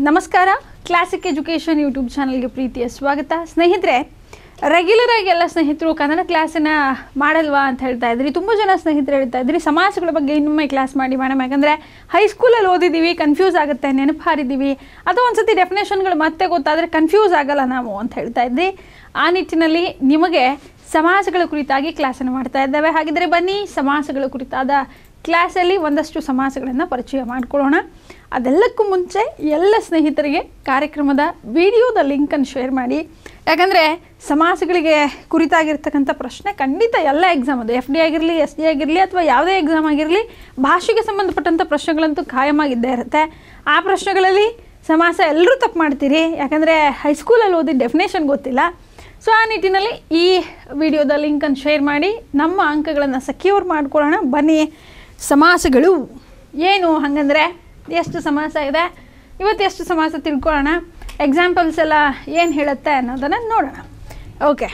ನಮಸ್ಕಾರ classic education YouTube ಚಾನಲ್ಗೆ ಪ್ರೀತಿಯ ಸ್ವಾಗತ ಸ್ನೇಹಿತರೆ ರೆಗ್ಯುಲರ್ ಆಗಿ ಎಲ್ಲ ಸ್ನೇಹಿತರು ಕನ್ನಡ ಕ್ಲಾಸನ್ನ ಮಾಡಲ್ವಾ ಅಂತ ಹೇಳ್ತಾ ಇದ್ರಿ ತುಂಬ ಜನ ಸ್ನೇಹಿತರು ಹೇಳ್ತಾ ಇದ್ರಿ ಸಮಾಸಗಳ ಬಗ್ಗೆ ಇನ್ನೊಮ್ಮೆ ಕ್ಲಾಸ್ ಮಾಡಿ ಮೇಡಮ್ ಯಾಕಂದರೆ ಹೈಸ್ಕೂಲಲ್ಲಿ ಓದಿದ್ದೀವಿ ಕನ್ಫ್ಯೂಸ್ ಆಗುತ್ತೆ ನೆನಪು ಹಾರಿದ್ದೀವಿ ಅಥವಾ ಒಂದ್ಸತಿ ಡೆಫಿನೇಷನ್ಗಳು ಮತ್ತೆ ಗೊತ್ತಾದರೆ ಕನ್ಫ್ಯೂಸ್ ಆಗಲ್ಲ ನಾವು ಅಂತ ಹೇಳ್ತಾ ಇದ್ರಿ ಆ ನಿಟ್ಟಿನಲ್ಲಿ ನಿಮಗೆ ಸಮಾಸಗಳ ಕುರಿತಾಗಿ ಕ್ಲಾಸನ್ನು ಮಾಡ್ತಾ ಇದ್ದೇವೆ ಹಾಗಿದ್ರೆ ಬನ್ನಿ ಸಮಾಸಗಳ ಕುರಿತಾದ ಕ್ಲಾಸಲ್ಲಿ ಒಂದಷ್ಟು ಸಮಾಸಗಳನ್ನು ಪರಿಚಯ ಮಾಡಿಕೊಳ್ಳೋಣ ಅದೆಲ್ಲಕ್ಕೂ ಮುಂಚೆ ಎಲ್ಲ ಸ್ನೇಹಿತರಿಗೆ ಕಾರ್ಯಕ್ರಮದ ವಿಡಿಯೋದ ಲಿಂಕನ್ನು ಶೇರ್ ಮಾಡಿ ಯಾಕಂದರೆ ಸಮಾಸಗಳಿಗೆ ಕುರಿತಾಗಿರ್ತಕ್ಕಂಥ ಪ್ರಶ್ನೆ ಖಂಡಿತ ಎಲ್ಲ ಎಕ್ಸಾಮ್ ಅದು ಎಫ್ ಡಿ ಆಗಿರಲಿ ಎಸ್ ಡಿ ಆಗಿರಲಿ ಅಥವಾ ಯಾವುದೇ ಎಕ್ಸಾಮ್ ಆಗಿರಲಿ ಭಾಷೆಗೆ ಸಂಬಂಧಪಟ್ಟಂಥ ಪ್ರಶ್ನೆಗಳಂತೂ ಖಾಯಮಾಗಿದ್ದೇ ಇರುತ್ತೆ ಆ ಪ್ರಶ್ನೆಗಳಲ್ಲಿ ಸಮಾಸ ಎಲ್ಲರೂ ತಪ್ಪು ಮಾಡ್ತೀರಿ ಯಾಕಂದರೆ ಹೈಸ್ಕೂಲಲ್ಲಿ ಓದಿದ ಡೆಫಿನೇಷನ್ ಗೊತ್ತಿಲ್ಲ ಸೊ ಆ ನಿಟ್ಟಿನಲ್ಲಿ ಈ ವಿಡಿಯೋದ ಲಿಂಕನ್ನು ಶೇರ್ ಮಾಡಿ ನಮ್ಮ ಅಂಕಗಳನ್ನು ಸೆಕ್ಯೂರ್ ಮಾಡ್ಕೊಳ್ಳೋಣ ಬನ್ನಿ ಸಮಾಸಗಳು ಏನು ಹಾಗಂದರೆ ಎಷ್ಟು ಸಮಾಸ ಇದೆ ಇವತ್ತು ಎಷ್ಟು ಸಮಾಸ ತಿಳ್ಕೊಳ್ಳೋಣ ಎಕ್ಸಾಂಪಲ್ಸ್ ಎಲ್ಲ ಏನು ಹೇಳುತ್ತೆ ಅನ್ನೋದನ್ನು ನೋಡೋಣ ಓಕೆ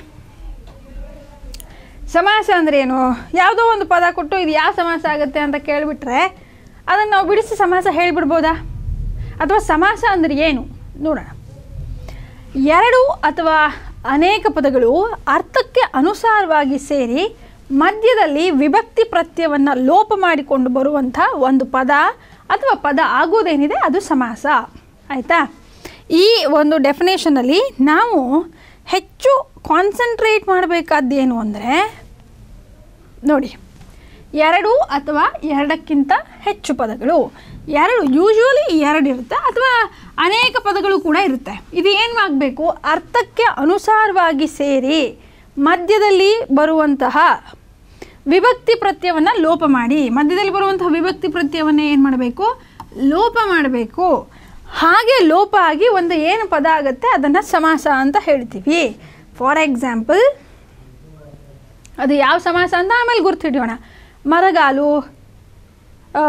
ಸಮಾಸ ಅಂದರೆ ಏನು ಯಾವುದೋ ಒಂದು ಪದ ಕೊಟ್ಟು ಇದು ಯಾವ ಸಮಾಸ ಆಗುತ್ತೆ ಅಂತ ಕೇಳಿಬಿಟ್ರೆ ಅದನ್ನು ನಾವು ಬಿಡಿಸಿ ಸಮಾಸ ಹೇಳಿಬಿಡ್ಬೋದಾ ಅಥವಾ ಸಮಾಸ ಅಂದರೆ ಏನು ನೋಡೋಣ ಎರಡು ಅಥವಾ ಅನೇಕ ಪದಗಳು ಅರ್ಥಕ್ಕೆ ಅನುಸಾರವಾಗಿ ಸೇರಿ ಮಧ್ಯದಲ್ಲಿ ವಿಭಕ್ತಿ ಪ್ರತ್ಯವನ್ನು ಲೋಪ ಮಾಡಿಕೊಂಡು ಬರುವಂಥ ಒಂದು ಪದ ಅಥವಾ ಪದ ಆಗೋದೇನಿದೆ ಅದು ಸಮಾಸ ಆಯಿತಾ ಈ ಒಂದು ಡೆಫಿನೇಷನಲ್ಲಿ ನಾವು ಹೆಚ್ಚು ಕಾನ್ಸಂಟ್ರೇಟ್ ಮಾಡಬೇಕಾದ್ದೇನು ಅಂದರೆ ನೋಡಿ ಎರಡು ಅಥವಾ ಎರಡಕ್ಕಿಂತ ಹೆಚ್ಚು ಪದಗಳು ಎರಡು ಯೂಶ್ವಲಿ ಎರಡು ಇರುತ್ತೆ ಅಥವಾ ಅನೇಕ ಪದಗಳು ಕೂಡ ಇರುತ್ತೆ ಇದು ಏನು ಆಗಬೇಕು ಅರ್ಥಕ್ಕೆ ಅನುಸಾರವಾಗಿ ಸೇರಿ ಮಧ್ಯದಲ್ಲಿ ಬರುವಂತಹ ವಿಭಕ್ತಿ ಪ್ರತ್ಯವನ್ನು ಲೋಪ ಮಾಡಿ ಮಧ್ಯದಲ್ಲಿ ಬರುವಂತಹ ವಿಭಕ್ತಿ ಪ್ರತ್ಯವನ್ನು ಏನು ಮಾಡಬೇಕು ಲೋಪ ಮಾಡಬೇಕು ಹಾಗೆ ಲೋಪ ಆಗಿ ಒಂದು ಏನು ಪದ ಆಗುತ್ತೆ ಅದನ್ನು ಸಮಾಸ ಅಂತ ಹೇಳ್ತೀವಿ ಫಾರ್ ಎಕ್ಸಾಂಪಲ್ ಅದು ಯಾವ ಸಮಾಸ ಅಂತ ಆಮೇಲೆ ಗುರ್ತಿಡಿಯೋಣ ಮರಗಾಲು ಆ,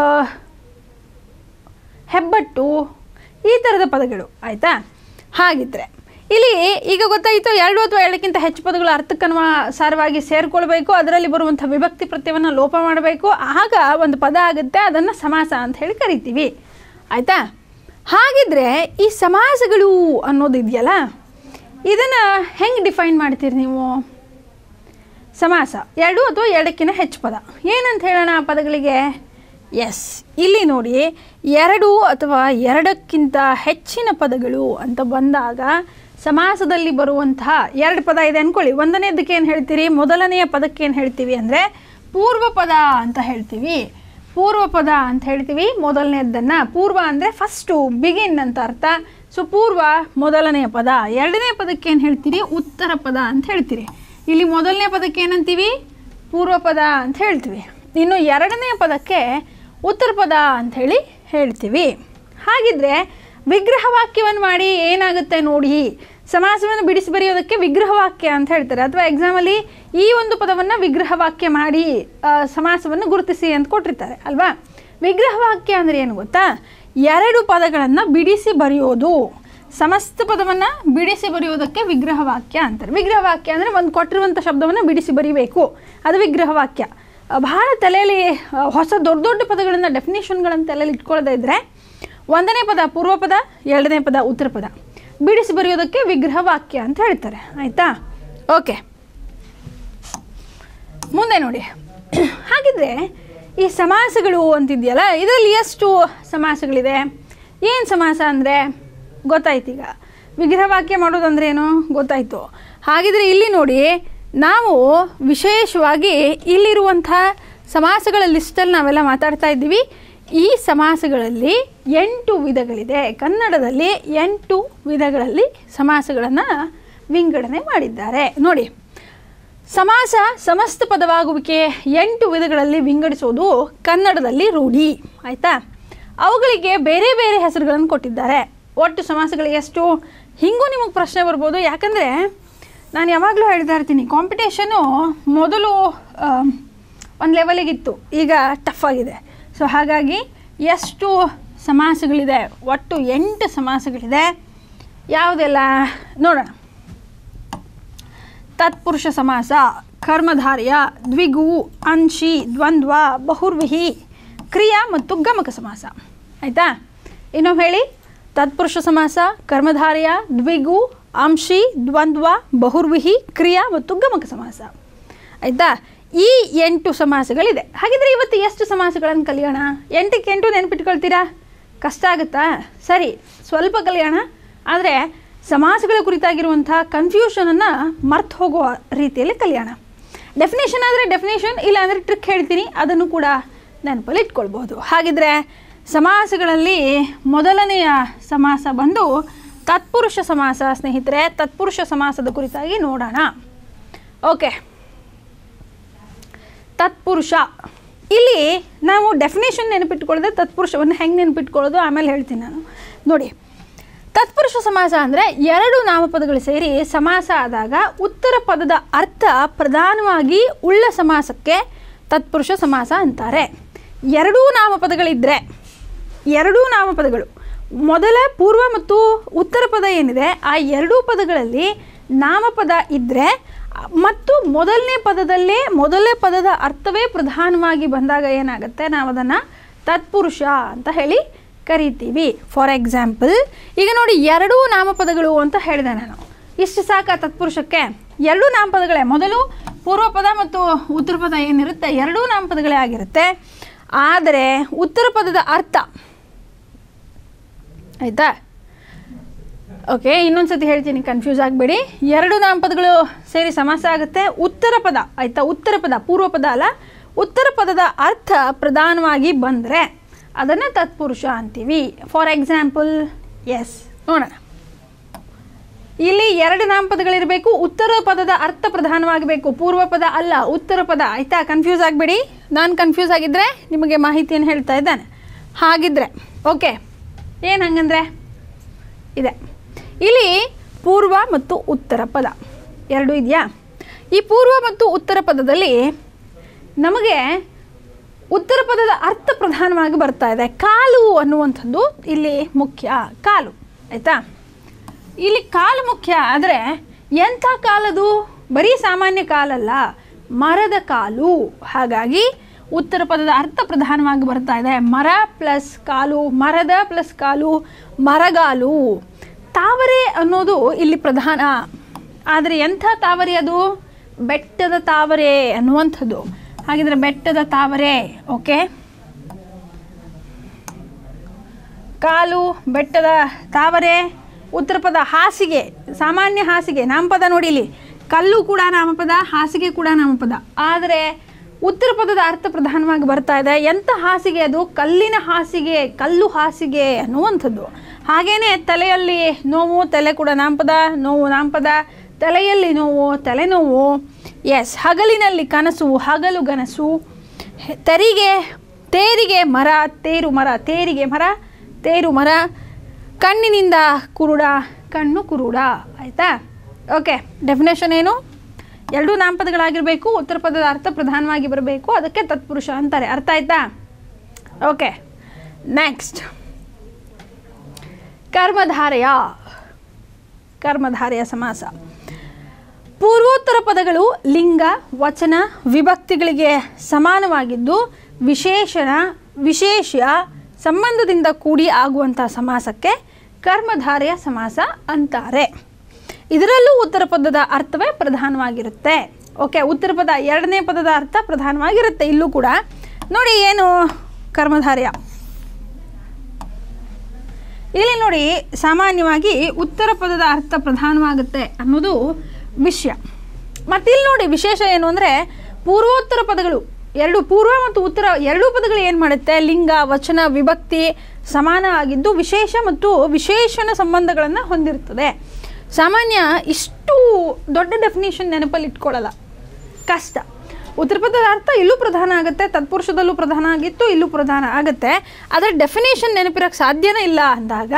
ಹೆಬ್ಬಟ್ಟು ಈ ಥರದ ಪದಗಳು ಆಯಿತಾ ಹಾಗಿದ್ರೆ ಇಲ್ಲಿ ಈಗ ಗೊತ್ತಾಯಿತು ಎರಡು ಅಥವಾ ಎರಡಕ್ಕಿಂತ ಹೆಚ್ಚು ಪದಗಳು ಅರ್ಥಕ್ಕನುಸಾರವಾಗಿ ಸೇರಿಕೊಳ್ಬೇಕು ಅದರಲ್ಲಿ ಬರುವಂಥ ವಿಭಕ್ತಿ ಪ್ರತ್ಯವನ್ನು ಲೋಪ ಮಾಡಬೇಕು ಆಗ ಒಂದು ಪದ ಆಗುತ್ತೆ ಅದನ್ನು ಸಮಾಸ ಅಂತ ಹೇಳಿ ಕರಿತೀವಿ ಆಯಿತಾ ಹಾಗಿದ್ರೆ ಈ ಸಮಾಸಗಳು ಅನ್ನೋದು ಇದೆಯಲ್ಲ ಇದನ್ನು ಹೆಂಗೆ ಡಿಫೈನ್ ಮಾಡ್ತೀರಿ ನೀವು ಸಮಾಸ ಎರಡು ಅಥವಾ ಎರಡಕ್ಕಿಂತ ಹೆಚ್ಚು ಪದ ಏನಂತ ಹೇಳೋಣ ಆ ಪದಗಳಿಗೆ ಎಸ್ ಇಲ್ಲಿ ನೋಡಿ ಎರಡು ಅಥವಾ ಎರಡಕ್ಕಿಂತ ಹೆಚ್ಚಿನ ಪದಗಳು ಅಂತ ಬಂದಾಗ ಸಮಾಸದಲ್ಲಿ ಬರುವಂತಹ ಎರಡು ಪದ ಇದೆ ಅಂದ್ಕೊಳ್ಳಿ ಒಂದನೇದಕ್ಕೆ ಏನು ಹೇಳ್ತೀರಿ ಮೊದಲನೆಯ ಪದಕ್ಕೆ ಏನು ಹೇಳ್ತೀವಿ ಅಂದರೆ ಪೂರ್ವ ಪದ ಅಂತ ಹೇಳ್ತೀವಿ ಪೂರ್ವ ಪದ ಅಂತ ಹೇಳ್ತೀವಿ ಮೊದಲನೇದನ್ನು ಪೂರ್ವ ಅಂದರೆ ಫಸ್ಟು ಬಿಗಿನ್ ಅಂತ ಅರ್ಥ ಸೊ ಪೂರ್ವ ಮೊದಲನೆಯ ಪದ ಎರಡನೇ ಪದಕ್ಕೆ ಏನು ಹೇಳ್ತೀರಿ ಉತ್ತರ ಪದ ಅಂತ ಹೇಳ್ತೀರಿ ಇಲ್ಲಿ ಮೊದಲನೇ ಪದಕ್ಕೆ ಏನಂತೀವಿ ಪೂರ್ವ ಪದ ಅಂತ ಹೇಳ್ತೀವಿ ಇನ್ನು ಎರಡನೇ ಪದಕ್ಕೆ ಉತ್ತರ ಪದ ಅಂತ ಹೇಳಿ ಹೇಳ್ತೀವಿ ಹಾಗಿದ್ರೆ ವಿಗ್ರಹ ವಾಕ್ಯವನ್ನು ಮಾಡಿ ಏನಾಗುತ್ತೆ ನೋಡಿ ಸಮಾಸವನ್ನು ಬಿಡಿಸಿ ಬರೆಯೋದಕ್ಕೆ ವಿಗ್ರಹ ವಾಕ್ಯ ಅಂತ ಹೇಳ್ತಾರೆ ಅಥವಾ ಎಕ್ಸಾಮಲ್ಲಿ ಈ ಒಂದು ಪದವನ್ನು ವಿಗ್ರಹ ವಾಕ್ಯ ಮಾಡಿ ಆ, ಸಮಾಸವನ್ನು ಗುರುತಿಸಿ ಅಂತ ಕೊಟ್ಟಿರ್ತಾರೆ ಅಲ್ವಾ ವಿಗ್ರಹ ವಾಕ್ಯ ಅಂದರೆ ಏನು ಗೊತ್ತಾ ಎರಡು ಪದಗಳನ್ನು ಬಿಡಿಸಿ ಬರೆಯೋದು ಸಮಸ್ತ ಪದವನ್ನು ಬಿಡಿಸಿ ಬರೆಯೋದಕ್ಕೆ ವಿಗ್ರಹ ವಾಕ್ಯ ಅಂತಾರೆ ವಿಗ್ರಹ ವಾಕ್ಯ ಅಂದರೆ ಒಂದು ಕೊಟ್ಟಿರುವಂಥ ಶಬ್ದವನ್ನು ಬಿಡಿಸಿ ಬರೀಬೇಕು ಅದು ವಿಗ್ರಹ ವಾಕ್ಯ ಆ, ಬಹಳ ತಲೆಯಲ್ಲಿ ಆ, ಹೊಸ ದೊಡ್ಡ ದೊಡ್ಡ ಪದಗಳನ್ನು ಡೆಫಿನೇಷನ್ಗಳನ್ನು ತಲೆಯಲ್ಲಿ ಇಟ್ಕೊಳ್ಳದೇ ಇದ್ದರೆ ಒಂದನೇ ಪದ ಪೂರ್ವ ಪದ ಎರಡನೇ ಪದ ಉತ್ತರ ಪದ ಬಿಡಿಸಿ ಬರೆಯೋದಕ್ಕೆ ವಿಗ್ರಹ ವಾಕ್ಯ ಅಂತ ಹೇಳ್ತಾರೆ ಆಯಿತಾ ಓಕೆ ಮುಂದೆ ನೋಡಿ ಹಾಗಿದ್ರೆ ಈ ಸಮಾಸಗಳು ಅಂತಿದೆಯಲ್ಲ ಇದರಲ್ಲಿ ಎಷ್ಟು ಸಮಾಸಗಳಿದೆ ಏನು ಸಮಾಸ ಅಂದರೆ ಗೊತ್ತಾಯ್ತು ಈಗ ವಿಗ್ರಹ ವಾಕ್ಯ ಮಾಡೋದಂದ್ರೆ ಏನು ಗೊತ್ತಾಯಿತು ಹಾಗಿದ್ರೆ ಇಲ್ಲಿ ನೋಡಿ ನಾವು ವಿಶೇಷವಾಗಿ ಇಲ್ಲಿರುವಂಥ ಸಮಾಸಗಳ ಲಿಸ್ಟಲ್ಲಿ ನಾವೆಲ್ಲ ಮಾತಾಡ್ತಾ ಇದ್ದೀವಿ ಈ ಸಮಾಸಗಳಲ್ಲಿ ಎಂಟು ವಿಧಗಳಿದೆ ಕನ್ನಡದಲ್ಲಿ ಎಂಟು ವಿಧಗಳಲ್ಲಿ ಸಮಾಸಗಳನ್ನು ವಿಂಗಡಣೆ ಮಾಡಿದ್ದಾರೆ ನೋಡಿ ಸಮಾಸ ಸಮಸ್ತ ಪದವಾಗುವಿಕೆ ಎಂಟು ವಿಧಗಳಲ್ಲಿ ವಿಂಗಡಿಸೋದು ಕನ್ನಡದಲ್ಲಿ ರೂಢಿ ಆಯಿತಾ ಅವುಗಳಿಗೆ ಬೇರೆ ಬೇರೆ ಹೆಸರುಗಳನ್ನು ಕೊಟ್ಟಿದ್ದಾರೆ ಒಟ್ಟು ಸಮಾಸಗಳು ಎಷ್ಟು ಹಿಂಗೂ ನಿಮಗೆ ಪ್ರಶ್ನೆ ಬರ್ಬೋದು ಯಾಕಂದರೆ ನಾನು ಯಾವಾಗಲೂ ಹೇಳ್ತಾ ಇರ್ತೀನಿ ಕಾಂಪಿಟೇಷನು ಮೊದಲು ಒಂದು ಲೆವೆಲಿಗಿತ್ತು ಈಗ ಟಫ್ ಆಗಿದೆ ಸೊ ಹಾಗಾಗಿ ಎಷ್ಟು ಸಮಾಸಗಳಿದೆ ಒಟ್ಟು ಎಂಟು ಸಮಾಸಗಳಿದೆ ಯಾವುದೆಲ್ಲ ನೋಡೋಣ ತತ್ಪುರುಷ ಸಮಾಸ ಕರ್ಮಧಾರ್ಯ ದ್ವಿಗು ಅಂಶಿ ದ್ವಂದ್ವ ಬಹುರ್ವಿಹಿ ಕ್ರಿಯಾ ಮತ್ತು ಗಮಕ ಸಮಾಸ ಆಯಿತಾ ಇನ್ನೊಮ್ಮೆ ಹೇಳಿ ತತ್ಪುರುಷ ಸಮಾಸ ಕರ್ಮಧಾರಯ ದ್ವಿಗು ಅಂಶಿ ದ್ವಂದ್ವ ಬಹುರ್ವಿಹಿ ಕ್ರಿಯಾ ಮತ್ತು ಗಮಕ ಸಮಾಸ ಆಯಿತಾ ಈ ಎಂಟು ಸಮಾಸಗಳಿದೆ ಹಾಗಿದ್ರೆ ಇವತ್ತು ಎಷ್ಟು ಸಮಾಸಗಳನ್ನು ಕಲಿಯೋಣ ಎಂಟಕ್ಕೆ ಎಂಟು ನೆನ್ಪಿಟ್ಕೊಳ್ತೀರಾ ಕಷ್ಟ ಆಗುತ್ತಾ ಸರಿ ಸ್ವಲ್ಪ ಕಲಿಯೋಣ ಆದರೆ ಸಮಾಸಗಳ ಕುರಿತಾಗಿರುವಂಥ ಕನ್ಫ್ಯೂಷನನ್ನು ಮರ್ತು ಹೋಗುವ ರೀತಿಯಲ್ಲಿ ಕಲಿಯೋಣ ಡೆಫಿನೇಷನ್ ಆದರೆ ಡೆಫಿನೇಷನ್ ಇಲ್ಲ ಅಂದರೆ ಟ್ರಿಕ್ ಹೇಳ್ತೀನಿ ಅದನ್ನು ಕೂಡ ನೆನಪಲ್ಲಿ ಇಟ್ಕೊಳ್ಬೋದು ಹಾಗಿದ್ರೆ ಸಮಾಸಗಳಲ್ಲಿ ಮೊದಲನೆಯ ಸಮಾಸ ಬಂದು ತತ್ಪುರುಷ ಸಮಾಸ ಸ್ನೇಹಿತರೆ ತತ್ಪುರುಷ ಸಮಾಸದ ಕುರಿತಾಗಿ ನೋಡೋಣ ಓಕೆ ತತ್ಪುರುಷ ಇಲ್ಲಿ ನಾವು ಡೆಫಿನೇಷನ್ ನೆನಪಿಟ್ಕೊಳ್ಳದೆ ತತ್ಪುರುಷವನ್ನು ಹೆಂಗೆ ನೆನಪಿಟ್ಕೊಳ್ಳೋದು ಆಮೇಲೆ ಹೇಳ್ತೀನಿ ನಾನು ನೋಡಿ ತತ್ಪುರುಷ ಸಮಾಸ ಅಂದರೆ ಎರಡು ನಾಮಪದಗಳು ಸೇರಿ ಸಮಾಸ ಆದಾಗ ಉತ್ತರ ಪದದ ಅರ್ಥ ಪ್ರಧಾನವಾಗಿ ಉಳ್ಳ ಸಮಾಸಕ್ಕೆ ತತ್ಪುರುಷ ಸಮಾಸ ಅಂತಾರೆ ಎರಡೂ ನಾಮಪದಗಳಿದ್ದರೆ ಎರಡೂ ನಾಮಪದಗಳು ಮೊದಲ ಪೂರ್ವ ಮತ್ತು ಉತ್ತರ ಪದ ಏನಿದೆ ಆ ಎರಡೂ ಪದಗಳಲ್ಲಿ ನಾಮಪದ ಇದ್ದರೆ ಮತ್ತು ಮೊದಲನೇ ಪದದಲ್ಲೇ ಮೊದಲನೇ ಪದದ ಅರ್ಥವೇ ಪ್ರಧಾನವಾಗಿ ಬಂದಾಗ ಏನಾಗುತ್ತೆ ನಾವು ಅದನ್ನು ತತ್ಪುರುಷ ಅಂತ ಹೇಳಿ ಕರಿತೀವಿ ಫಾರ್ ಎಕ್ಸಾಂಪಲ್ ಈಗ ನೋಡಿ ಎರಡೂ ನಾಮಪದಗಳು ಅಂತ ಹೇಳಿದೆ ನಾನು ಇಷ್ಟು ಸಾಕ ತತ್ಪುರುಷಕ್ಕೆ ಎರಡೂ ನಾಮಪದಗಳೇ ಮೊದಲು ಪೂರ್ವ ಪದ ಮತ್ತು ಉತ್ತರ ಪದ ಏನಿರುತ್ತೆ ಎರಡೂ ನಾಮಪದಗಳೇ ಆಗಿರುತ್ತೆ ಆದರೆ ಉತ್ತರ ಪದದ ಅರ್ಥ ಆಯಿತಾ ಓಕೆ ಇನ್ನೊಂದು ಸತಿ ಹೇಳ್ತೀನಿ ಕನ್ಫ್ಯೂಸ್ ಆಗಬೇಡಿ ಎರಡು ನಾಮಪದಗಳು ಸೇರಿ ಸಮಾಸ ಆಗುತ್ತೆ ಉತ್ತರ ಪದ ಆಯಿತಾ ಉತ್ತರ ಪದ ಪೂರ್ವ ಪದ ಅಲ್ಲ ಉತ್ತರ ಪದದ ಅರ್ಥ ಪ್ರಧಾನವಾಗಿ ಬಂದರೆ ಅದನ್ನು ತತ್ಪುರುಷ ಅಂತೀವಿ ಫಾರ್ ಎಕ್ಸಾಂಪಲ್ ಎಸ್ ನೋಡೋಣ ಇಲ್ಲಿ ಎರಡು ನಾಮಪದಗಳಿರಬೇಕು ಉತ್ತರ ಪದದ ಅರ್ಥ ಪ್ರಧಾನವಾಗಬೇಕು ಪೂರ್ವ ಪದ ಅಲ್ಲ ಉತ್ತರ ಪದ ಆಯಿತಾ ಕನ್ಫ್ಯೂಸ್ ಆಗಬೇಡಿ ನಾನು ಕನ್ಫ್ಯೂಸ್ ಆಗಿದ್ದರೆ ನಿಮಗೆ ಮಾಹಿತಿಯನ್ನು ಹೇಳ್ತಾ ಇದ್ದಾನೆ ಹಾಗಿದ್ರೆ ಓಕೆ ಏನು ಹಂಗಂದ್ರೆ ಇದೆ ಇಲ್ಲಿ ಪೂರ್ವ ಮತ್ತು ಉತ್ತರ ಪದ ಎರಡು ಇದೆಯಾ ಈ ಪೂರ್ವ ಮತ್ತು ಉತ್ತರ ಪದದಲ್ಲಿ ನಮಗೆ ಉತ್ತರ ಪದದ ಅರ್ಥ ಪ್ರಧಾನವಾಗಿ ಬರ್ತಾ ಇದೆ ಕಾಲು ಅನ್ನುವಂಥದ್ದು ಇಲ್ಲಿ ಮುಖ್ಯ ಕಾಲು ಆಯಿತಾ ಇಲ್ಲಿ ಕಾಲು ಮುಖ್ಯ ಆದರೆ ಎಂಥ ಕಾಲದು ಬರೀ ಸಾಮಾನ್ಯ ಕಾಲಲ್ಲ ಮರದ ಕಾಲು ಹಾಗಾಗಿ ಉತ್ತರ ಪದದ ಅರ್ಥ ಪ್ರಧಾನವಾಗಿ ಬರ್ತಾ ಇದೆ ಮರ ಪ್ಲಸ್ ಕಾಲು ಮರದ ಪ್ಲಸ್ ಕಾಲು ಮರಗಾಲು ತಾವರೆ ಅನ್ನೋದು ಇಲ್ಲಿ ಪ್ರಧಾನ ಆದರೆ ಎಂಥ ತಾವರೆ ಅದು ಬೆಟ್ಟದ ತಾವರೆ ಅನ್ನುವಂಥದ್ದು ಹಾಗಿದ್ರೆ ಬೆಟ್ಟದ ತಾವರೆ ಓಕೆ ಕಾಲು ಬೆಟ್ಟದ ತಾವರೆ ಉತ್ತರ ಪದ ಹಾಸಿಗೆ ಸಾಮಾನ್ಯ ಹಾಸಿಗೆ ನಾಮಪದ ನೋಡಿ ಇಲ್ಲಿ ಕಲ್ಲು ಕೂಡ ನಾಮಪದ ಹಾಸಿಗೆ ಕೂಡ ನಾಮಪದ ಆದರೆ ಉತ್ತರ ಪದದ ಅರ್ಥ ಪ್ರಧಾನವಾಗಿ ಬರ್ತಾ ಇದೆ ಎಂಥ ಹಾಸಿಗೆ ಅದು ಕಲ್ಲಿನ ಹಾಸಿಗೆ ಕಲ್ಲು ಹಾಸಿಗೆ ಅನ್ನುವಂಥದ್ದು ಹಾಗೇನೆ ತಲೆಯಲ್ಲಿ ನೋವು ತಲೆ ಕೂಡ ನಾಮಪದ ನೋವು ನಾಮಪದ ತಲೆಯಲ್ಲಿ ನೋವು ತಲೆನೋವು ಎಸ್ ಹಗಲಿನಲ್ಲಿ ಕನಸು ಹಗಲು ಗನಸು ಹೆ- ತೆರಿಗೆ ತೇರಿಗೆ ಮರ ತೇರು ಮರ ತೇರಿಗೆ ಮರ ತೇರು ಮರ ಕಣ್ಣಿನಿಂದ ಕುರುಡ ಕಣ್ಣು ಕುರುಡ ಆಯಿತಾ ಓಕೆ ಡೆಫಿನೇಷನ್ ಏನು ಎರಡೂ ನಾಮಪದಗಳಾಗಿರಬೇಕು ಉತ್ತರ ಪದದ ಅರ್ಥ ಪ್ರಧಾನವಾಗಿ ಬರಬೇಕು ಅದಕ್ಕೆ ತತ್ಪುರುಷ ಅಂತಾರೆ ಅರ್ಥ ಆಯ್ತಾ ಓಕೆ ನೆಕ್ಸ್ಟ್ ಕರ್ಮಧಾರೆಯ ಕರ್ಮಧಾರೆಯ ಸಮಾಸ ಪೂರ್ವೋತ್ತರ ಪದಗಳು ಲಿಂಗ ವಚನ ವಿಭಕ್ತಿಗಳಿಗೆ ಸಮಾನವಾಗಿದ್ದು ವಿಶೇಷಣ ವಿಶೇಷ ಸಂಬಂಧದಿಂದ ಕೂಡಿ ಆಗುವಂಥ ಸಮಾಸಕ್ಕೆ ಕರ್ಮಧಾರೆಯ ಸಮಾಸ ಅಂತಾರೆ ಇದರಲ್ಲೂ ಉತ್ತರ ಪದದ ಅರ್ಥವೇ ಪ್ರಧಾನವಾಗಿರುತ್ತೆ ಓಕೆ ಉತ್ತರ ಪದ ಎರಡನೇ ಪದದ ಅರ್ಥ ಪ್ರಧಾನವಾಗಿರುತ್ತೆ ಇಲ್ಲೂ ಕೂಡ ನೋಡಿ ಏನು ಕರ್ಮಧಾರೆಯ ಇಲ್ಲಿ ನೋಡಿ ಸಾಮಾನ್ಯವಾಗಿ ಉತ್ತರ ಪದದ ಅರ್ಥ ಪ್ರಧಾನವಾಗುತ್ತೆ ಅನ್ನೋದು ವಿಷಯ ಮತ್ತಿಲ್ಲಿ ನೋಡಿ ವಿಶೇಷ ಏನು ಅಂದರೆ ಪೂರ್ವೋತ್ತರ ಪದಗಳು ಎರಡು ಪೂರ್ವ ಮತ್ತು ಉತ್ತರ ಎರಡೂ ಪದಗಳು ಏನು ಮಾಡುತ್ತೆ ಲಿಂಗ ವಚನ ವಿಭಕ್ತಿ ಸಮಾನ ಆಗಿದ್ದು ವಿಶೇಷ ಮತ್ತು ವಿಶೇಷಣ ಸಂಬಂಧಗಳನ್ನು ಹೊಂದಿರ್ತದೆ ಸಾಮಾನ್ಯ ಇಷ್ಟು ದೊಡ್ಡ ಡೆಫಿನೇಷನ್ ನೆನಪಲ್ಲಿ ಇಟ್ಕೊಳ್ಳಲ್ಲ ಕಷ್ಟ ಉತ್ತರ ಪದದ ಅರ್ಥ ಇಲ್ಲೂ ಪ್ರಧಾನ ಆಗುತ್ತೆ ತತ್ಪುರುಷದಲ್ಲೂ ಪ್ರಧಾನ ಆಗಿತ್ತು ಇಲ್ಲೂ ಪ್ರಧಾನ ಆಗುತ್ತೆ ಅದರ ಡೆಫಿನೇಷನ್ ನೆನಪಿರೋಕ್ಕೆ ಸಾಧ್ಯನೇ ಇಲ್ಲ ಅಂದಾಗ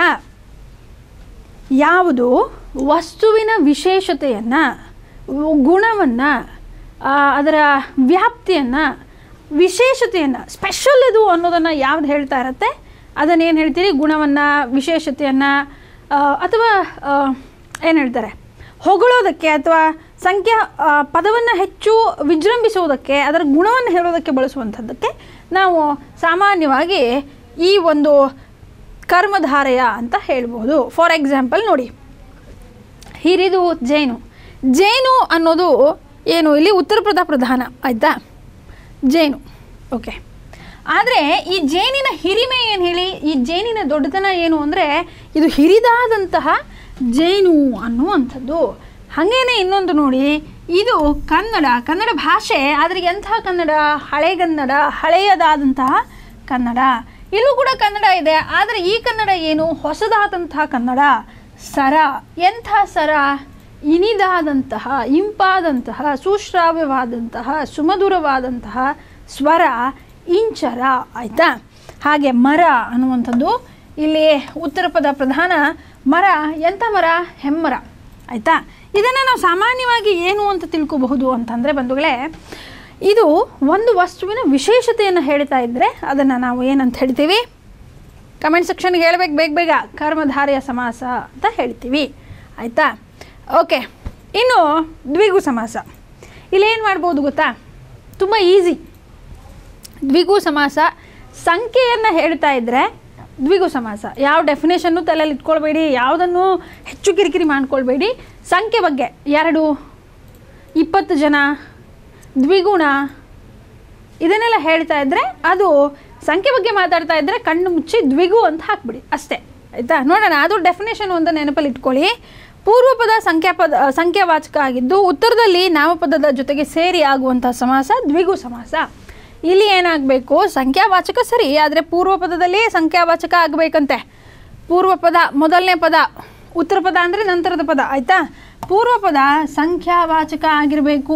ಯಾವುದು ವಸ್ತುವಿನ ವಿಶೇಷತೆಯನ್ನು ಗುಣವನ್ನು ಅದರ ವ್ಯಾಪ್ತಿಯನ್ನು ವಿಶೇಷತೆಯನ್ನು ಸ್ಪೆಷಲ್ ಇದು ಅನ್ನೋದನ್ನು ಯಾವ್ದು ಹೇಳ್ತಾ ಇರತ್ತೆ ಅದನ್ನೇನು ಹೇಳ್ತೀರಿ ಗುಣವನ್ನು ವಿಶೇಷತೆಯನ್ನು ಅಥವಾ ಏನು ಹೇಳ್ತಾರೆ ಹೊಗಳೋದಕ್ಕೆ ಅಥವಾ ಸಂಖ್ಯಾ ಪದವನ್ನು ಹೆಚ್ಚು ವಿಜೃಂಭಿಸುವುದಕ್ಕೆ ಅದರ ಗುಣವನ್ನು ಹೇಳೋದಕ್ಕೆ ಬಳಸುವಂಥದ್ದಕ್ಕೆ ನಾವು ಸಾಮಾನ್ಯವಾಗಿ ಈ ಒಂದು ಕರ್ಮಧಾರಯ ಅಂತ ಹೇಳ್ಬೋದು ಫಾರ್ ಎಕ್ಸಾಂಪಲ್ ನೋಡಿ ಹಿರಿದು ಜೇನು ಜೇನು ಅನ್ನೋದು ಏನು ಇಲ್ಲಿ ಉತ್ತರ ಪದ ಪ್ರಧಾನ ಆಯಿತಾ ಜೇನು ಓಕೆ ಆದರೆ ಈ ಜೇನಿನ ಹಿರಿಮೆ ಏನು ಹೇಳಿ ಈ ಜೇನಿನ ದೊಡ್ಡತನ ಏನು ಅಂದರೆ ಇದು ಹಿರಿದಾದಂತಹ ಜೇನು ಅನ್ನುವಂಥದ್ದು ಹಾಗೇನೆ ಇನ್ನೊಂದು ನೋಡಿ ಇದು ಕನ್ನಡ ಕನ್ನಡ ಭಾಷೆ ಆದರೆ ಎಂತಹ ಕನ್ನಡ ಹಳೆಗನ್ನಡ ಹಳೆಯದಾದಂತಹ ಕನ್ನಡ ಇಲ್ಲೂ ಕೂಡ ಕನ್ನಡ ಇದೆ ಆದರೆ ಈ ಕನ್ನಡ ಏನು ಹೊಸದಾದಂತಹ ಕನ್ನಡ ಸರ ಎಂಥ ಸರ ಇನಿದಾದಂತಹ ಇಂಪಾದಂತಹ ಸುಶ್ರಾವ್ಯವಾದಂತಹ ಸುಮಧುರವಾದಂತಹ ಸ್ವರ ಇಂಚರ ಆಯಿತಾ ಹಾಗೆ ಮರ ಅನ್ನುವಂಥದ್ದು ಇಲ್ಲಿ ಉತ್ತರ ಪದ ಪ್ರಧಾನ ಮರ ಎಂಥ ಮರ ಹೆಮ್ಮರ ಆಯಿತಾ ಇದನ್ನು ನಾವು ಸಾಮಾನ್ಯವಾಗಿ ಏನು ಅಂತ ತಿಳ್ಕೋಬಹುದು ಅಂತಂದರೆ ಬಂಧುಗಳೇ ಇದು ಒಂದು ವಸ್ತುವಿನ ವಿಶೇಷತೆಯನ್ನು ಹೇಳ್ತಾ ಇದ್ದರೆ ಅದನ್ನು ನಾವು ಏನಂತ ಹೇಳ್ತೀವಿ ಕಮೆಂಟ್ ಸೆಕ್ಷನ್ಗೆ ಹೇಳ್ಬೇಕು ಬೇಗ ಬೇಗ ಕರ್ಮಧಾರೆಯ ಸಮಾಸ ಅಂತ ಹೇಳ್ತೀವಿ ಆಯಿತಾ ಓಕೆ ಇನ್ನು ದ್ವಿಗು ಸಮಾಸ ಇಲ್ಲೇನು ಮಾಡ್ಬೋದು ಗೊತ್ತಾ ತುಂಬ ಈಸಿ ದ್ವಿಗು ಸಮಾಸ ಸಂಖ್ಯೆಯನ್ನು ಹೇಳ್ತಾ ಇದ್ದರೆ ದ್ವಿಗು ಸಮಾಸ ಯಾವ ಡೆಫಿನೇಷನ್ನು ತಲೆಯಲ್ಲಿ ಇಟ್ಕೊಳ್ಬೇಡಿ ಯಾವುದನ್ನು ಹೆಚ್ಚು ಕಿರಿಕಿರಿ ಮಾಡ್ಕೊಳ್ಬೇಡಿ ಸಂಖ್ಯೆ ಬಗ್ಗೆ ಎರಡು ಇಪ್ಪತ್ತು ಜನ ದ್ವಿಗುಣ ಇದನ್ನೆಲ್ಲ ಹೇಳ್ತಾ ಇದ್ದರೆ ಅದು ಸಂಖ್ಯೆ ಬಗ್ಗೆ ಮಾತಾಡ್ತಾ ಇದ್ದರೆ ಕಣ್ಣು ಮುಚ್ಚಿ ದ್ವಿಗು ಅಂತ ಹಾಕ್ಬಿಡಿ ಅಷ್ಟೇ ಆಯಿತಾ ನೋಡೋಣ ಅದು ಡೆಫಿನೇಷನ್ ಒಂದು ನೆನಪಲ್ಲಿ ಇಟ್ಕೊಳ್ಳಿ ಪೂರ್ವಪದ ಸಂಖ್ಯಾಪದ ಸಂಖ್ಯಾವಾಚಕ ಆಗಿದ್ದು ಉತ್ತರದಲ್ಲಿ ನಾಮಪದದ ಜೊತೆಗೆ ಸೇರಿ ಆಗುವಂಥ ಸಮಾಸ ದ್ವಿಗು ಸಮಾಸ ಇಲ್ಲಿ ಏನಾಗಬೇಕು ಸಂಖ್ಯಾವಾಚಕ ಸರಿ ಆದರೆ ಪೂರ್ವಪದದಲ್ಲಿ ಸಂಖ್ಯಾವಾಚಕ ಆಗಬೇಕಂತೆ ಪೂರ್ವಪದ ಮೊದಲನೇ ಪದ ಉತ್ತರ ಪದ ಅಂದರೆ ನಂತರದ ಪದ ಆಯಿತಾ ಪೂರ್ವಪದ ಸಂಖ್ಯಾವಾಚಕ ಆಗಿರಬೇಕು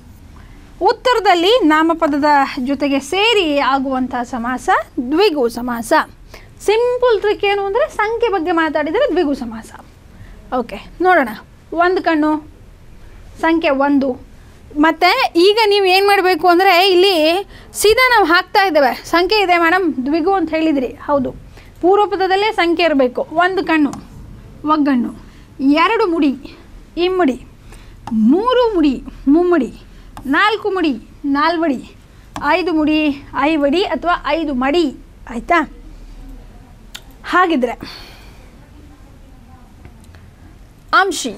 ಉತ್ತರದಲ್ಲಿ ನಾಮಪದದ ಜೊತೆಗೆ ಸೇರಿ ಆಗುವಂಥ ಸಮಾಸ ದ್ವಿಗು ಸಮಾಸ ಸಿಂಪಲ್ ಟ್ರಿಕ್ ಏನು ಅಂದರೆ ಸಂಖ್ಯೆ ಬಗ್ಗೆ ಮಾತಾಡಿದರೆ ದ್ವಿಗು ಸಮಾಸ ಓಕೆ ನೋಡೋಣ ಒಂದು ಕಣ್ಣು ಸಂಖ್ಯೆ ಒಂದು ಮತ್ತು ಈಗ ನೀವು ಏನು ಮಾಡಬೇಕು ಅಂದರೆ ಇಲ್ಲಿ ಸೀದಾ ನಾವು ಹಾಕ್ತಾ ಇದ್ದೇವೆ ಸಂಖ್ಯೆ ಇದೆ ಮೇಡಮ್ ದ್ವಿಗು ಅಂತ ಹೇಳಿದಿರಿ ಹೌದು ಪೂರ್ವಪದದಲ್ಲೇ ಸಂಖ್ಯೆ ಇರಬೇಕು ಒಂದು ಕಣ್ಣು ಒಗ್ಗಣ್ಣು ಎರಡು ಮುಡಿ ಇಮ್ಮಡಿ ಮೂರು ಮುಡಿ ಮುಮ್ಮಡಿ ನಾಲ್ಕು ಮುಡಿ ನಾಲ್ವಡಿ ಐದು ಮುಡಿ ಐವಡಿ ಅಥವಾ ಐದು ಮಡಿ ಆಯಿತಾ ಹಾಗಿದ್ರೆ ಅಂಶಿ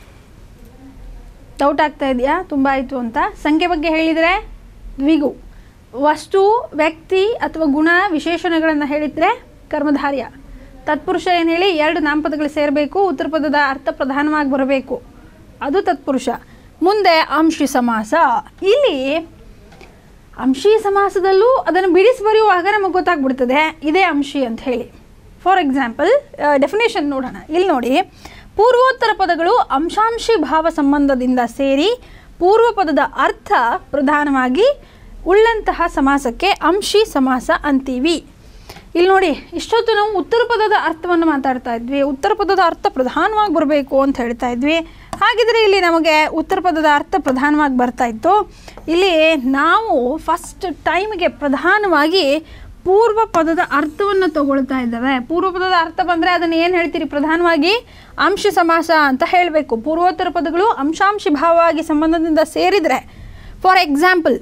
ಡೌಟ್ ಆಗ್ತಾ ಇದೆಯಾ ತುಂಬ ಆಯಿತು ಅಂತ ಸಂಖ್ಯೆ ಬಗ್ಗೆ ಹೇಳಿದರೆ ದ್ವಿಗು ವಸ್ತು ವ್ಯಕ್ತಿ ಅಥವಾ ಗುಣ ವಿಶೇಷಣಗಳನ್ನು ಹೇಳಿದರೆ ಕರ್ಮಧಾರ್ಯ ತತ್ಪುರುಷ ಏನು ಹೇಳಿ ಎರಡು ನಾಮಪದಗಳು ಸೇರಬೇಕು ಉತ್ತರ ಪದದ ಅರ್ಥ ಪ್ರಧಾನವಾಗಿ ಬರಬೇಕು ಅದು ತತ್ಪುರುಷ ಮುಂದೆ ಅಂಶಿ ಸಮಾಸ ಇಲ್ಲಿ ಅಂಶಿ ಸಮಾಸದಲ್ಲೂ ಅದನ್ನು ಬಿಡಿಸಿ ಬರೆಯುವಾಗ ನಮಗೆ ಗೊತ್ತಾಗ್ಬಿಡ್ತದೆ ಇದೇ ಅಂಶಿ ಅಂತ ಹೇಳಿ ಫಾರ್ ಎಕ್ಸಾಂಪಲ್ ಡೆಫಿನೇಷನ್ ನೋಡೋಣ ಇಲ್ಲಿ ನೋಡಿ ಪೂರ್ವೋತ್ತರ ಪದಗಳು ಅಂಶಾಂಶಿ ಭಾವ ಸಂಬಂಧದಿಂದ ಸೇರಿ ಪೂರ್ವ ಪದದ ಅರ್ಥ ಪ್ರಧಾನವಾಗಿ ಉಳ್ಳಂತಹ ಸಮಾಸಕ್ಕೆ ಅಂಶಿ ಸಮಾಸ ಅಂತೀವಿ ಇಲ್ಲಿ ನೋಡಿ ಇಷ್ಟೊತ್ತು ನಾವು ಉತ್ತರ ಪದದ ಅರ್ಥವನ್ನು ಮಾತಾಡ್ತಾ ಇದ್ವಿ ಉತ್ತರ ಪದದ ಅರ್ಥ ಪ್ರಧಾನವಾಗಿ ಬರಬೇಕು ಅಂತ ಹೇಳ್ತಾ ಇದ್ವಿ ಹಾಗಿದ್ರೆ ಇಲ್ಲಿ ನಮಗೆ ಉತ್ತರ ಪದದ ಅರ್ಥ ಪ್ರಧಾನವಾಗಿ ಬರ್ತಾ ಇತ್ತು ಇಲ್ಲಿ ನಾವು ಫಸ್ಟ್ ಟೈಮ್ಗೆ ಪ್ರಧಾನವಾಗಿ ಪೂರ್ವ ಪದದ ಅರ್ಥವನ್ನು ತಗೊಳ್ತಾ ಇದ್ದಾವೆ ಪೂರ್ವ ಪದದ ಅರ್ಥ ಬಂದರೆ ಅದನ್ನು ಏನು ಹೇಳ್ತೀರಿ ಪ್ರಧಾನವಾಗಿ ಅಂಶ ಸಮಾಸ ಅಂತ ಹೇಳಬೇಕು ಪೂರ್ವೋತ್ತರ ಪದಗಳು ಅಂಶಾಂಶಿ ಭಾವವಾಗಿ ಸಂಬಂಧದಿಂದ ಸೇರಿದರೆ ಫಾರ್ ಎಕ್ಸಾಂಪಲ್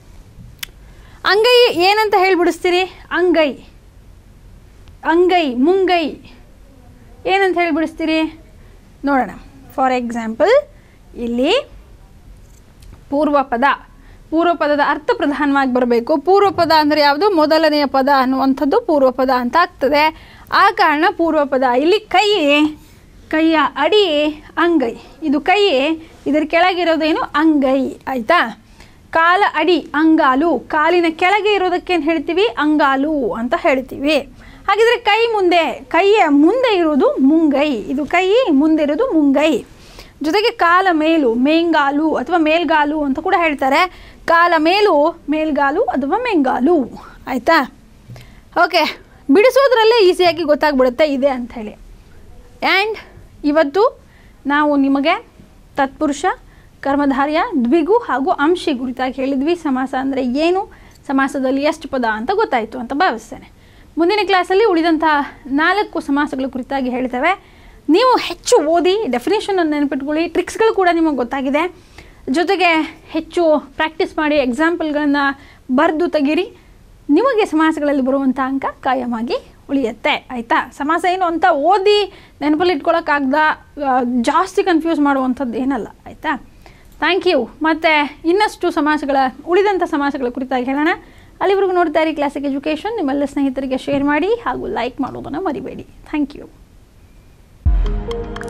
ಅಂಗೈ ಏನಂತ ಹೇಳಿಬಿಡಿಸ್ತೀರಿ ಅಂಗೈ ಅಂಗೈ ಮುಂಗೈ ಏನಂತ ಹೇಳಿಬಿಡಿಸ್ತೀರಿ ನೋಡೋಣ ಫಾರ್ ಎಕ್ಸಾಂಪಲ್ ಇಲ್ಲಿ ಪೂರ್ವ ಪದ ಪೂರ್ವ ಪದದ ಅರ್ಥ ಪ್ರಧಾನವಾಗಿ ಬರಬೇಕು ಪೂರ್ವ ಪದ ಅಂದರೆ ಯಾವುದು ಮೊದಲನೆಯ ಪದ ಅನ್ನುವಂಥದ್ದು ಪೂರ್ವ ಪದ ಅಂತ ಆಗ್ತದೆ ಆ ಕಾರಣ ಪೂರ್ವ ಪದ ಇಲ್ಲಿ ಕೈ ಕೈಯ ಅಡಿ ಅಂಗೈ ಇದು ಕೈ ಇದರ ಕೆಳಗಿರೋದೇನು ಅಂಗೈ ಆಯಿತಾ ಕಾಲ ಅಡಿ ಅಂಗಾಲು ಕಾಲಿನ ಕೆಳಗೆ ಇರೋದಕ್ಕೇನು ಹೇಳ್ತೀವಿ ಅಂಗಾಲು ಅಂತ ಹೇಳ್ತೀವಿ ಹಾಗಿದ್ರೆ ಕೈ ಮುಂದೆ ಕೈಯ ಮುಂದೆ ಇರೋದು ಮುಂಗೈ ಇದು ಕೈ ಮುಂದೆ ಇರೋದು ಮುಂಗೈ ಜೊತೆಗೆ ಕಾಲ ಮೇಲು ಮೇಂಗಾಲು ಅಥವಾ ಮೇಲ್ಗಾಲು ಅಂತ ಕೂಡ ಹೇಳ್ತಾರೆ ಕಾಲ ಮೇಲು ಮೇಲ್ಗಾಲು ಅಥವಾ ಮೆಂಗಾಲು ಆಯಿತಾ ಓಕೆ ಬಿಡಿಸೋದ್ರಲ್ಲೇ ಈಸಿಯಾಗಿ ಗೊತ್ತಾಗ್ಬಿಡುತ್ತೆ ಇದೆ ಅಂಥೇಳಿ ಆ್ಯಂಡ್ ಇವತ್ತು ನಾವು ನಿಮಗೆ ತತ್ಪುರುಷ ಕರ್ಮಧಾರ್ಯ ದ್ವಿಗು ಹಾಗೂ ಅಂಶಿ ಕುರಿತಾಗಿ ಹೇಳಿದ್ವಿ ಸಮಾಸ ಅಂದರೆ ಏನು ಸಮಾಸದಲ್ಲಿ ಎಷ್ಟು ಪದ ಅಂತ ಗೊತ್ತಾಯಿತು ಅಂತ ಭಾವಿಸ್ತೇನೆ ಮುಂದಿನ ಕ್ಲಾಸಲ್ಲಿ ಉಳಿದಂಥ ನಾಲ್ಕು ಸಮಾಸಗಳ ಕುರಿತಾಗಿ ಹೇಳ್ತೇವೆ ನೀವು ಹೆಚ್ಚು ಓದಿ ಡೆಫಿನೇಷನನ್ನು ನೆನಪಿಟ್ಕೊಳ್ಳಿ ಟ್ರಿಕ್ಸ್ಗಳು ಕೂಡ ನಿಮಗೆ ಗೊತ್ತಾಗಿದೆ ಜೊತೆಗೆ ಹೆಚ್ಚು ಪ್ರಾಕ್ಟೀಸ್ ಮಾಡಿ ಎಕ್ಸಾಂಪಲ್ಗಳನ್ನು ಬರೆದು ತೆಗೀರಿ ನಿಮಗೆ ಸಮಾಸಗಳಲ್ಲಿ ಬರುವಂಥ ಅಂಕ ಕಾಯಮಾಗಿ ಉಳಿಯುತ್ತೆ ಆಯಿತಾ ಸಮಾಸ ಏನು ಅಂತ ಓದಿ ನೆನಪಲ್ಲಿ ಇಟ್ಕೊಳ್ಳೋಕ್ಕಾಗ್ದ ಆ, ಜಾಸ್ತಿ ಕನ್ಫ್ಯೂಸ್ ಮಾಡುವಂಥದ್ದು ಏನಲ್ಲ ಆಯಿತಾ ಥ್ಯಾಂಕ್ ಯು ಮತ್ತು ಇನ್ನಷ್ಟು ಸಮಾಸಗಳ ಉಳಿದಂಥ ಸಮಾಸಗಳ ಕುರಿತಾಗಿ ಹೇಳೋಣ ಅಲ್ಲಿವರೆಗೂ ನೋಡ್ತಾ ಇರಿ ಕ್ಲಾಸಿಕ್ ಎಜುಕೇಷನ್ ನಿಮ್ಮೆಲ್ಲ ಸ್ನೇಹಿತರಿಗೆ ಶೇರ್ ಮಾಡಿ ಹಾಗೂ ಲೈಕ್ ಮಾಡೋದನ್ನು ಮರಿಬೇಡಿ ಥ್ಯಾಂಕ್ ಯು